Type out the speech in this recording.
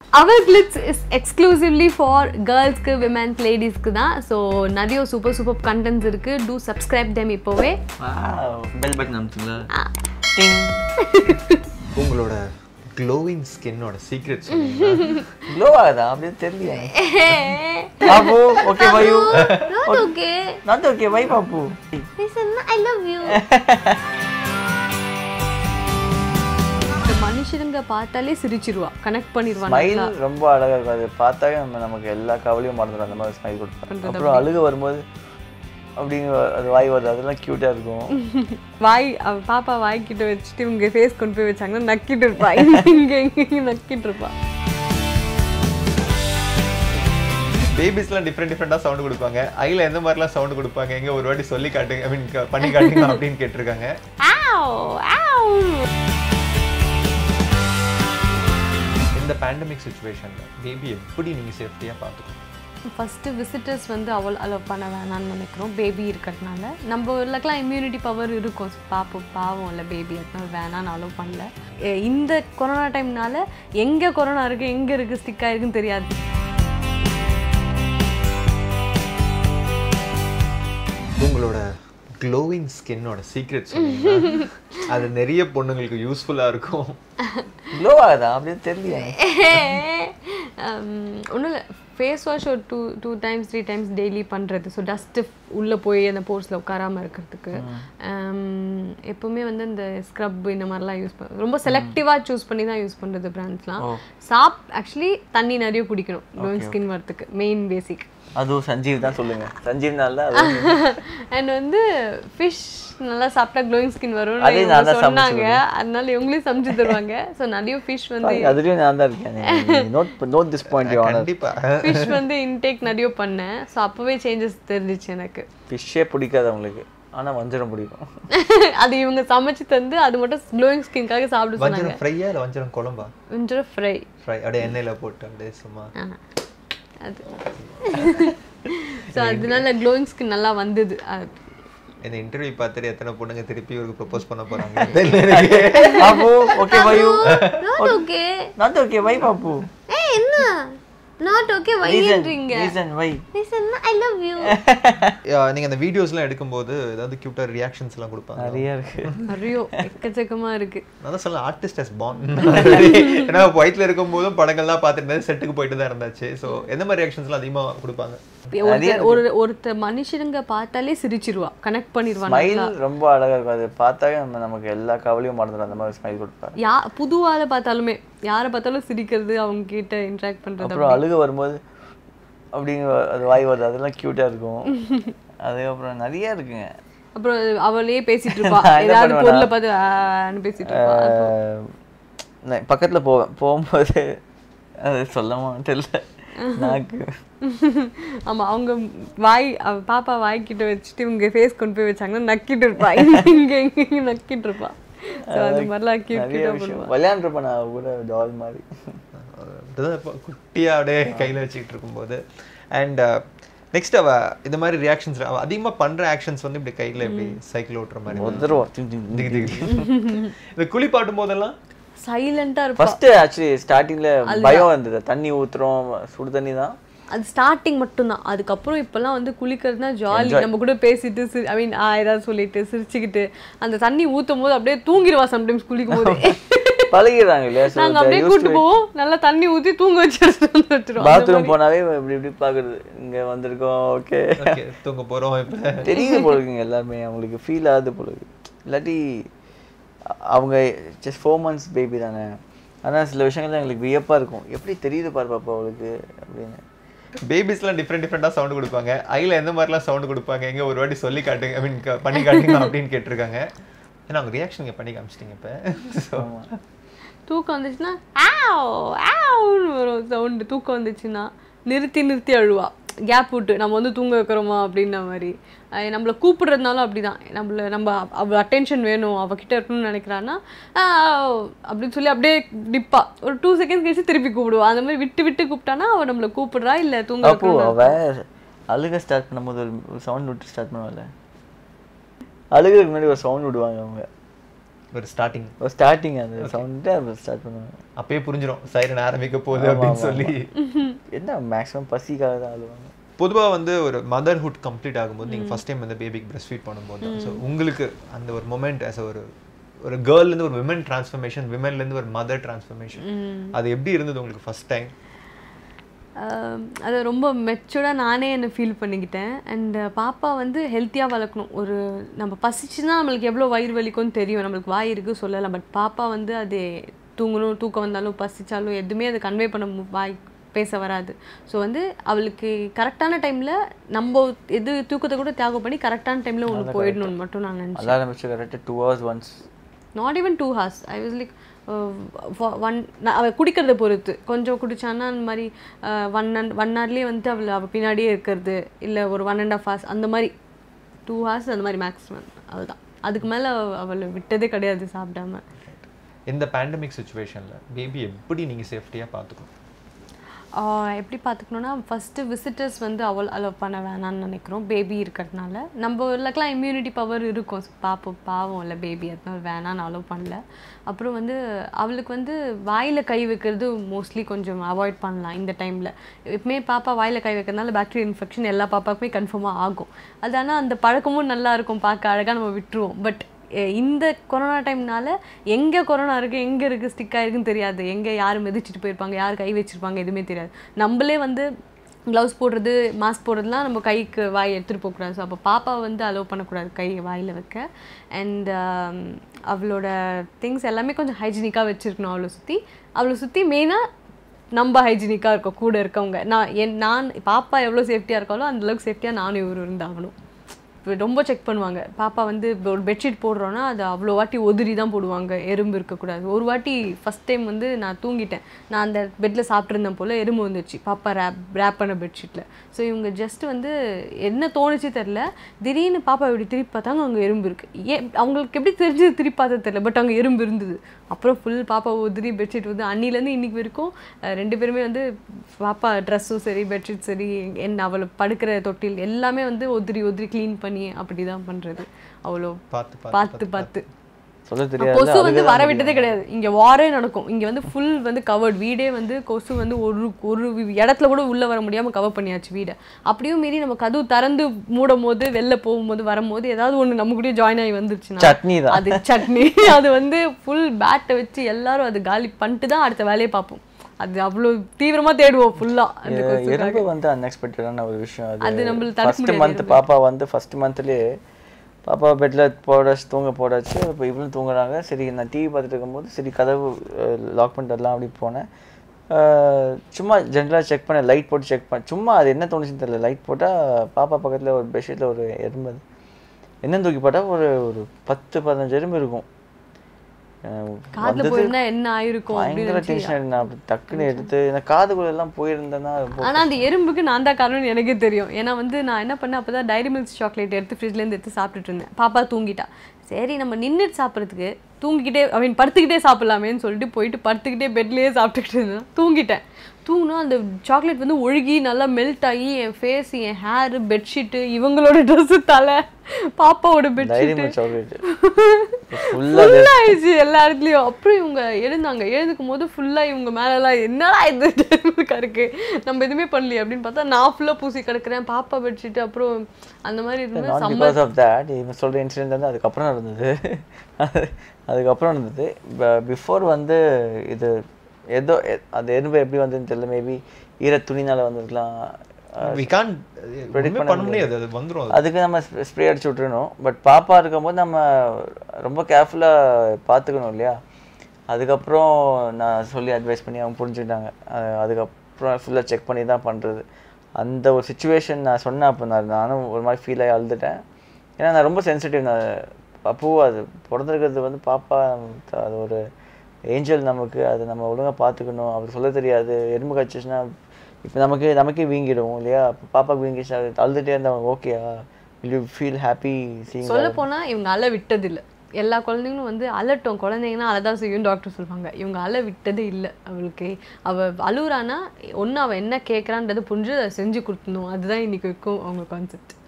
Our glitz is exclusively for கேர்ள்ஸ்க்கு women's லேடிஸ்க்கு தான் ஸோ நிறைய சூப்பர் சூப்பர் கண்டென்ட்ஸ் இருக்குது டூ சப்ஸ்கிரைப் தெம் இப்போவே பெல் பட்டன் அமுத்துங்களா உங்களோட க்ளோவிங் ஸ்கின்னோட சீக்ரெட் க்ளோ ஆகுதா அப்படியே தெரியல பாப்பு okay why you okay not okay why பாப்பு ஐ லவ் யூ மனுஷனுங்க பார்த்தாலே சிரிச்சிருவா கனெக்ட் பண்ணிடுவாங்க ஸ்மைல் ரொம்ப அழகா இருக்கும் அது பார்த்தாவே நம்ம நமக்கு எல்லா கவலையும் மறந்துடும் அந்த மாதிரி ஸ்மைல் கொடுப்பாங்க அப்புறம் அழுக வரும்போது அப்படிங்க அது வாய் வருது அதெல்லாம் க்யூட்டா இருக்கும் வாய் அவ பாப்பா வாய் கிட்ட வச்சுட்டு இவங்க ஃபேஸ் கொண்டு போய் வச்சாங்கன்னா நக்கிட்டு இருப்பா இங்க இங்க நக்கிட்டு இருப்பா பேபிஸ்லாம் டிஃப்ரெண்ட் டிஃப்ரெண்டாக சவுண்ட் கொடுப்பாங்க ஐல எந்த மாதிரிலாம் சவுண்ட் கொடுப்பாங்க எங்க ஒரு வாட்டி சொல்லி காட்டுங்க ஐ மீன் பண்ணி காட்டுங்க அப்படின்னு கேட்டிருக்காங்க ஆவ் ஆவ் இந்த பேண்டமிக் சுச்சுவேஷன்ல பேபி எப்படி நீங்க சேஃப்டியா பார்த்துக்கணும் ஃபஸ்ட்டு விசிட்டர்ஸ் வந்து அவள் அலோவ் பண்ண வேணாம்னு நினைக்கிறோம் பேபி இருக்கிறதுனால நம்ம ஊர்லக்கெல்லாம் இம்யூனிட்டி பவர் இருக்கும் பாப்போம் பாவம் இல்லை பேபி அதனால வேணாம்னு அலோவ் பண்ணல எ- இந்த கொரோனா டைம்னால எங்கே கொரோனா இருக்குது எங்கே இருக்குது ஸ்டிக் ஆயிருக்குன்னு தெரியாது உங்களோட க்ளோவிங் ஸ்கின்னோட சீக்ரெட் அது நிறைய பொண்ணுங்களுக்கு யூஸ்ஃபுல்லா இருக்கும் க்ளோ ஆகுதா அப்படியே தெரியல ஒன்றும் இல்லை ஃபேஸ் வாஷ் ஒரு two two times three times daily பண்ணுறது ஸோ டஸ்ட்டு உள்ளே போய் அந்த போர்ஸில் உட்காராமல் இருக்கிறதுக்கு Um, எப்பவுமே வந்து இந்த ஸ்க்ரப் இந்த மாதிரிலாம் யூஸ் பண்ண ரொம்ப செலக்டிவாக சூஸ் பண்ணி தான் யூஸ் பண்ணுறது பிராண்ட்ஸ்லாம் சாப் ஆக்சுவலி தண்ணி நிறைய குடிக்கணும் க்ளோயிங் ஸ்கின் வரத்துக்கு மெயின் பேசிக் அதுவும் சஞ்சீவ் தான் சொல்லுங்க சஞ்சீவ்னால அது அண்ட் வந்து ஃபிஷ் நல்லா சாப்பிட்டா க்ளோயிங் ஸ்கின் அதே வரும்னு நான் தான் இவங்க சொன்னாங்க அதனால இவங்களே சமைச்சு தருவாங்க ஸோ நிறைய ஃபிஷ் வந்து அதுலயும் நான் தான் இருக்கேன் note note this point you honour கண்டிப்பா ஃபிஷ் வந்து இன்டேக் நிறைய பண்ணேன் ஸோ அப்போவே சேஞ்சஸ் தெரிஞ்சிச்சு எனக்கு ஃபிஷ்ஷே பிடிக்காது அவங்களுக்கு ஆனா வஞ்சரம் பிடிக்கும் அது இவங்க சமைச்சு தந்து அது மட்டும் க்ளோயிங் ஸ்கின்காக சாப்பிட சொன்னாங்க வஞ்சரம் ஃப்ரையா இல்லை வஞ்சரம் குழம்பா கொஞ்சம் ஃப்ரை ஃப்ரை அப்படியே எண்ணெயில போட்டு அப்படியே சும்மா அது ஸோ அதனால க்ளோயிங் ஸ்கின் நல்லா வந்தது அது இந்த இன்டர்வியூ பார்த்துட்டு எத்தனை பொண்ணுங்க திருப்பி இவருக்கு ப்ரொபோஸ் பண்ண போறாங்க தெரியல எனக்கு. பாப்பு okay why you okay not okay why பாப்பு ஏ என்ன நாட் ஓகே வைன்றீங்க reason why I love you yeah, நீங்க அந்த வீடியோஸ்லாம் எடுக்கும்போது ஏதாவது கியூட்டா ரியாக்ஷன்ஸ் எல்லாம் கொடுப்பாங்க நிறைய இருக்கு நிறைய எக்கச்சக்கமா இருக்கு நான் தான் சொல்ல ஆர்டிஸ்ட் அஸ் பான் ஏன்னா ஒயிட்ல இருக்கும் போதும் படங்கள்லாம் பார்த்துட்டு செட்டுக்கு போயிட்டு தான் இருந்தாச்சு ஸோ எந்த மாதிரி ரியாக்ஷன்ஸ்லாம் அதிகமா கொடுப்பாங்க ஒருத்தர் ஒரு ஒருத்தர் மனுஷனுங்க பார்த்தாலே சிரிச்சிருவா கனெக்ட் பண்ணிடுவாங்க ஸ்மைல் ரொம்ப அழகா இருக்கும் அது பார்த்தாவே நம்ம நமக்கு எல்லா கவலையும் மறந்துடும் அந்த மாதிரி ஸ்மைல் கொடுப்பாரு யா புது ஆளை பார்த்தாலுமே யாரை பார்த்தாலும் சிரிக்கிறது அவங்க கிட்ட இன்ட்ராக்ட் பண்றது அப்புறம் அழுக வரும்போது அப்படிங்க அது வாய் வருது அதெல்லாம் க்யூட்டா இருக்கும் அதுக்கப்புறம் நிறைய இருக்குங்க அப்புறம் அவளே பேசிட்டு இருப்பா நான் என்ன ஏதாவது பண்ணுவேன்னா, பொருளை பார்த்து ஆன்னு பேசிட்டு இருப்பா ஆஹ், நான் பக்கத்துல போவேன் போகும்போது அது சொல்லமா தெரியல நாக்கு ஆமா அவங்க வாய் அவ பாப்பா வாய் கிட்ட வச்சுட்டு இவங்க ஃபேஸ் கொண்டு போய் வச்சாங்கன்னா நக்கிட்டு இருப்பா இங்க இங்க இங்க நக்கிட்டு இருப்பா ஸோ அது மாதிரிலாம் கியூட் நிறைய கியூட்டாக விஷயம் பண்ணுவா விளையாண்டுருப்பேன் நான் கூட டால் மாதிரி அப்படிதான் இப்போ குட்டியா அப்படியே கையில வச்சுக்கிட்டு இருக்கும்போது அண்ட் நெக்ஸ்ட் அவ இந்த மாதிரி ரியாக்ஷன்ஸ் அவ அதிகமா பண்ற ஆக்ஷன்ஸ் வந்து இப்படி கையில இப்படி சைக்கிள் ஓட்டுற மாதிரி ஒருத்தருவா திங் திங் திகு திகு. இந்த குளிப்பாட்டும் போதெல்லாம் சைலண்டா இருப்பா ஃபர்ஸ்ட் ஆக்சுவலி ஸ்டார்டிங்ல பயம் இருந்தது தண்ணி ஊத்துறோம் சுடு தண்ணி தான் அது ஸ்டார்டிங் மட்டும்தான் அதுக்கப்புறம் இப்போல்லாம் வந்து குளிக்கிறதுனா ஜாலி நம்ம கூட பேசிட்டு ஐ மீன் ஏதாவது சொல்லிட்டு சிரிச்சுக்கிட்டு அந்த தண்ணி ஊத்தும் போது அப்படியே தூங்கிடுவா சம்டைம்ஸ் குளிக்கும் போது பழகிடுறாங்க இல்லையா So, நாங்க they அப்படியே used கூட்டு to- போவோம் நல்லா தண்ணி ஊத்தி தூங்க வச்சிருவோம் வச்சிருவோம் பாத்ரூம் போனாவே இப்படி இப்படி பாக்குறது இங்க வந்திருக்கோம் ஓகே okay, தூங்க போறோம் இப்ப தெரியுது போல இருக்குங்க எல்லாருமே அவங்களுக்கு ஃபீல் ஆகுது போல இருக்கு இல்லாட்டி அ- அவங்க ஜஸ்ட் ஃபோர் மந்த்ஸ் பேபி தானே ஆனா சில விஷயங்கள் எங்களுக்கு வியப்பா இருக்கும் எப்படி தெரியுது பாரு பாப்பா அவளுக்கு அப்படின்னு பேபிஸ்லாம் டிஃப்ரெண்ட் டிஃப்ரெண்டா சவுண்ட் கொடுப்பாங்க ஐல எந்த மாதிரிலாம் சவுண்ட் கொடுப்பாங்க எங்க ஒரு வாட்டி சொல்லி காட்டுங்க ஐ மீன் பண்ணி காட்டுங்க அப்படின்னு கேட்டிருக்காங்க ஏன்னா அவங்க ரியாக்ஷன் பண்ணி காமிச்சிட்டீங்க இப்ப So, தூக்கம் வந்துச்சுன்னா ஆவ் ஆவ்னு வரும் சவுண்டு தூக்கம் வந்துச்சுன்னா நிறுத்தி நிறுத்தி அழுவா கேப் விட்டு நம்ம வந்து தூங்க வைக்கிறோமா அப்படின்ன மாதிரி அஹ் நம்மள கூப்பிடுறதுனாலும் அப்படிதான் நம்மள நம்ம அவ அட்டென்ஷன் வேணும் அவகிட்ட இருக்கணும்னு நினைக்கிறான்னா ஆஹ் அப்படின்னு சொல்லி அப்படியே டிப்பா ஒரு டூ செகண்ட்ஸ் கழிச்சு திருப்பி கூப்பிடுவா அந்த மாதிரி விட்டு விட்டு கூப்பிட்டானா அவ நம்மள கூப்பிடுறா இல்ல தூங்க அப்போ வைக்கணும்னு அவ அழுக ஸ்டார்ட் பண்ணும்போது ஒரு சவுண்ட் விட்டு ஸ்டார்ட் பண்ணுவாள் அழுகிறதுக்கு முன்னாடி ஒரு சவுண்ட் விடுவாங்க அவங்க ஒரு ஸ்டார்டிங் ஒரு ஸ்டார்டிங் அந்த சவுண்டு அது ஸ்டார்ட் பண்ணுவாங்க அப்பயே புரிஞ்சிடும் சைரன் ஆரம்பிக்க போகுது அப்படின்னு சொல்லி என்ன மேக்ஸிமம் பசிக்காக தான் அழுவாங்க பொதுவா வந்து ஒரு மதர்ஹுட் கம்ப்ளீட் ஆகும்போது நீங்க ஃபர்ஸ்ட் டைம் வந்து பேபிக்கு பிரஸ்ட் ஃபீட் பண்ணும்போது ஸோ உங்களுக்கு அந்த ஒரு மொமெண்ட் as ஒரு ஒரு கேர்ள்ல இருந்து ஒரு விமன் டிரான்ஸ்ஃபர்மேஷன் விமன்ல இருந்து ஒரு மதர் டிரான்ஸ்ஃபர்மேஷன் அது எப்படி இருந்தது உங்களுக்கு ஃபர்ஸ்ட் டைம் ஆம், அது ரொம்ப மெச்சூர்டாக நானே என்னை ஃபீல் பண்ணிக்கிட்டேன் அண்ட் பாப்பா வந்து ஹெல்த்தியாக வளர்க்கணும் ஒரு நம்ம பசிச்சுன்னா நம்மளுக்கு எவ்வளோ வயிறு வலிக்கும்னு தெரியும் நம்மளுக்கு வாய் இருக்குது சொல்லலாம் பட் பாப்பா வந்து அது தூங்கணும் தூக்கம் வந்தாலும் பசிச்சாலும் எதுவுமே அது கன்வே பண்ண மு- வாய் பேச வராது ஸோ வந்து அவளுக்கு கரெக்டான டைமில் நம்ம எது தூக்கத்தை கூட தியாகம் பண்ணி கரெக்டான டைமில் ஒன்று போயிடணும்னு மட்டும் நான் நினச்சேன் அலாரம் வச்சு கரெக்டாக two hours once not even two hours I was like one அவள் குடிக்கிறத பொறுத்து கொஞ்சம் குடிச்சான்னா அந்த மாதிரி ஒன் அண்ட் ஒன் ஹவர்லேயே வந்து அவள் அவள் பின்னாடியே இருக்கிறது இல்லை ஒரு ஒன் அண்ட் ஆஃப் ஹார்ஸ் அந்த மாதிரி டூ ஹார்ஸ் அந்த மாதிரி மேக்ஸிமம் அதுதான் அதுக்கு மேலே அவளை விட்டதே கிடையாது சாப்பிடாம இந்த பேண்டமிக் சுச்சுவேஷன்ல பேபி எப்படி நீங்க சேஃப்டியா பார்த்துக்கணும் ஆஹ் எப்படி பார்த்துக்கணுன்னா ஃபஸ்ட்டு விசிட்டர்ஸ் வந்து அவள் அலோவ் பண்ண வேணாம்னு நினைக்கிறோம் பேபி இருக்கிறதுனால நம்ம ஊர்லக்கெலாம் இம்யூனிட்டி பவர் இருக்கும் பாப்போம் பாவம் இல்லை பேபி அதனால வேணாம்னு அலோவ் பண்ணல அப்புறம் வந்து அவளுக்கு வந்து வாயில் கை வைக்கிறது மோஸ்ட்லி கொஞ்சம் அவாய்ட் பண்ணலாம் இந்த டைமில் எப்பவுமே பாப்பா வாயில் கை வைக்கிறதுனால பாக்டீரியல் இன்ஃபெக்ஷன் எல்லா பாப்பாக்குமே கன்ஃபார்மாக ஆகும் அது ஆனால் அந்த பழக்கமும் நல்லா இருக்கும் பார்க்க அழகாக நம்ம விட்டுருவோம் பட் எ- இந்த கொரோனா டைம்னால எங்கே கொரோனா இருக்குது எங்கே இருக்குது ஸ்டிக் ஆயிருக்குன்னு தெரியாது எங்கே யார் மிதிச்சிட்டு போயிருப்பாங்க யார் கை வச்சிருப்பாங்க எதுவுமே தெரியாது நம்மளே வந்து க்ளவுஸ் போடுறது மாஸ்க் போடுறதுலாம் நம்ம கைக்கு வாய் எடுத்துகிட்டு போகக்கூடாது ஸோ அப்போ பாப்பாவை வந்து அலோவ் பண்ணக்கூடாது கை வாயில் வைக்க அண்ட் அவளோட திங்ஸ் எல்லாமே கொஞ்சம் ஹைஜீனிக்காக வச்சுருக்கணும் அவளை சுற்றி அவளை சுற்றி மெயினாக நம்ம ஹைஜீனிக்காக இருக்கோம் கூட இருக்கவங்க நான் என் நான் பாப்பா எவ்வளோ சேஃப்டியாக இருக்காளோ அந்த அளவுக்கு சேஃப்டியாக நானும் இவர் இருந்தாகணும் இப்ப ரொம்ப செக் பண்ணுவாங்க பாப்பா வந்து இப்போ ஒரு பெட்ஷீட் போடுறோன்னா அது அவ்வளோ வாட்டி ஒதுரி தான் போடுவாங்க எறும்பு இருக்கக்கூடாது ஒரு வாட்டி ஃபஸ்ட் டைம் வந்து நான் தூங்கிட்டேன் நான் அந்த பெட்டில் சாப்பிட்ருந்தேன் போல் எறும்பு வந்துச்சு பாப்பா ரேப் ரேப் பண்ண பெட்ஷீட்டில் ஸோ இவங்க ஜஸ்ட் வந்து என்ன தோணுச்சு தெரில திடீர்னு பாப்பா இப்படி திருப்பி பார்த்தாங்க அங்கே எறும்பு இருக்குது ஏன் அவங்களுக்கு எப்படி தெரிஞ்சது திருப்பி பார்த்தது தெரில பட் அங்கே எறும்பு இருந்தது அப்புறம் ஃபுல் பாப்பா உதிரி பெட்ஷீட் வந்து அன்னிலேருந்து இன்னைக்கு வரைக்கும் அஹ், ரெண்டு பேருமே வந்து பாப்பா ட்ரெஸ்ஸும் சரி பெட்ஷீட் சரி என்ன அவளை படுக்கிற தொட்டில் எல்லாமே வந்து ஒதிரி ஒதிரி க்ளீன் பண்ணி அப்படி தான் பண்ணுறது அவ்வளோ பார்த்து பார்த்து பார்த்து பார்த்து சொல்ல தெரியாது கொசு வந்து வர விட்டதே கிடையாது இங்க வாரே நடக்கும் இங்க வந்து ஃபுல் வந்து கவர்ட் வீடே வந்து கொசு வந்து ஒரு ஒரு இடத்துல கூட உள்ள வர முடியாம கவர் பண்ணியாச்சு வீடை அப்படியும் மீறி நம்ம கதவு திறந்து மூடும் போது வெளில போகும்போது வரும்போது ஏதாவது ஒண்ணு நம்ம கூடயே ஜாயின் ஆகி வந்துருச்சுன்னா சட்னி தான் அது சட்னி அது வந்து ஃபுல் பேட்டை வச்சு எல்லாரும் அது காலி பண்ணிட்டு தான் அடுத்த வேலையை பார்ப்போம் அது அவ்வளோ தீவிரமா தேடுவோம் ஃபுல்லா அந்த கொசு எறும்பு வந்து அன்எக்ஸ்பெக்டடான ஒரு விஷயம் அது அது நம்மளுக்கு தடுக்க ஃபர்ஸ்ட் மந்த் பாப்பா வந்து ஃபர்ஸ்ட் மந்த்லேயே பாப்பா பெட்டில் போடாச்சு தூங்க போடாச்சு இப்போ இவளும் தூங்குறாங்க சரி நான் டிவி பார்த்துட்டு இருக்கும்போது சரி கதவு லாக் பண்ணிட்டு வரலாம் அப்படி போனேன் அஹ், சும்மா ஜென்ரலாக செக் பண்ணேன் லைட் போட்டு செக் பண்ணேன் சும்மா அது என்ன தோணுச்சுன்னு தெரியல லைட் போட்டால் பாப்பா பக்கத்தில் ஒரு பெட்ஷீட்டில் ஒரு எறும்பு அது. என்ன தூக்கி போட்டால் ஒரு ஒரு பத்து பதினஞ்சு எறும்பு இருக்கும் அஹ், காதுல வந்தது போயிருந்தா என்ன ஆயிருக்கும் அப்படின்னு பயங்கர டென்ஷன் நான் அப்படி டக்குன்னு எடுத்து எனக்கு காதுக்குள்ள எல்லாம் போயிருந்தேன்னா ரொம்ப ஆனா அந்த எறும்புக்கு நான் தான் காரணம்னு எனக்கே தெரியும் ஏன்னா வந்து நான் என்ன பண்ணேன் அப்பதான் டைரி மில்க் சாக்லேட் எடுத்து ஃப்ரிட்ஜ்ல இருந்து எடுத்து சாப்பிட்டுட்டு இருந்தேன் பாப்பா தூங்கிட்டா சரி நம்ம நின்னுட்டு சாப்பிட்றதுக்கு தூங்கிக்கிட்டே ஐ மீன் படுத்துக்கிட்டே சாப்பிடலாமேன்னு சொல்லிட்டு போயிட்டு படுத்துக்கிட்டே பெட்லயே சாப்பிட்டுக்கிட்டு இருந்தேன் தூங்கிட்டேன் தூங்கினா அந்த சாக்லேட் வந்து ஒழுகி நல்லா மெல்ட் ஆகி என் ஃபேஸ் என் ஹேர் பெட்ஷீட்டு இவங்களோட ட்ரெஸ்ஸு தலை பாப்பாவோட டைரி பெட்ஷீட்டு மில்க் சாக்லேட் ஃபுல்லாக ஃபுல் ஆயிடுச்சு எல்லா இடத்துலயும் அப்புறம் இவங்க எழுந்தாங்க எழுந்துக்கும் போது ஃபுல்லா இவங்க மேலெல்லாம் என்னடா இது டெர்மிக்கா இருக்கு நம்ம எதுவுமே பண்ணலையே அப்படின்னு பார்த்தா நான் ஃபுல்லா பூசி கிடக்குறேன் பாப்பா பெட்ஷீட் அப்புறம் அந்த மாதிரி இருந்து நாட் செம்ம பிகாஸ் ஆஃப் தேட் இவன் சொல்கிற இன்சிடென்ட் வந்து அதுக்கப்புறம் நடந்தது அது- அதுக்கப்புறம் நடந்தது பிஃபோர் வந்து இது ஏதோ எ- அது எறும்பு எப்படி வந்ததுன்னு தெரியல மேபி ஈர துணினால வந்திருக்கலாம் வி கான் predict பண்ண முடியாது அது வந்துரும் அது. அதுக்கு நம்ம ஸ்ப்ரே அடிச்சு விட்டுறணும் பட் பாப்பா இருக்கும்போது நம்ம ரொம்ப கேர்ஃபுல்லாக பார்த்துக்கணும் இல்லையா அதுக்கப்புறம் நான் சொல்லி அட்வைஸ் பண்ணி அவங்க புரிஞ்சுக்கிட்டாங்க அஹ் அதுக்கப்புறம் ஃபுல்லாக செக் பண்ணி தான் பண்ணுறது அந்த ஒரு சுச்சுவேஷன் நான் சொன்னேன் அப்போ நான் நானும் ஒரு மாதிரி ஃபீல் ஆகி அழுதுட்டேன் ஏன்னா நான் ரொம்ப சென்சிட்டிவ் நான் அப்போ அது பிறந்திருக்கிறது வந்து பாப்பா அது ஒரு ஏஞ்சல் நமக்கு அதை நம்ம ஒழுங்காக பார்த்துக்கணும் அப்படி சொல்ல தெரியாது எறும்பு கடிச்சிச்சுன்னா இப்போ நமக்கு நமக்கே வீங்கிடும் இல்லையா அப்போ பாப்பாக்கு வீங்கிச்சுன்னா அது அழுதுகிட்டே இருந்தால் ஓகேயா will you feel happy seeing சொல்ல போனா இவங்க அழ விட்டது இல்ல எல்லா குழந்தைங்களும் வந்து அலட்டும் குழந்தைங்கன்னா அழதான் செய்யும் டாக்டர் சொல்லுவாங்க இவங்க அழ விட்டதே இல்லை அவளுக்கு அவ அழுகுறானா ஒன்று அவள் என்ன கேட்குறான்றது புரிஞ்சு அதை செஞ்சு கொடுத்தணும் அதுதான் இன்னைக்கு வரைக்கும் அவங்க கான்செப்ட்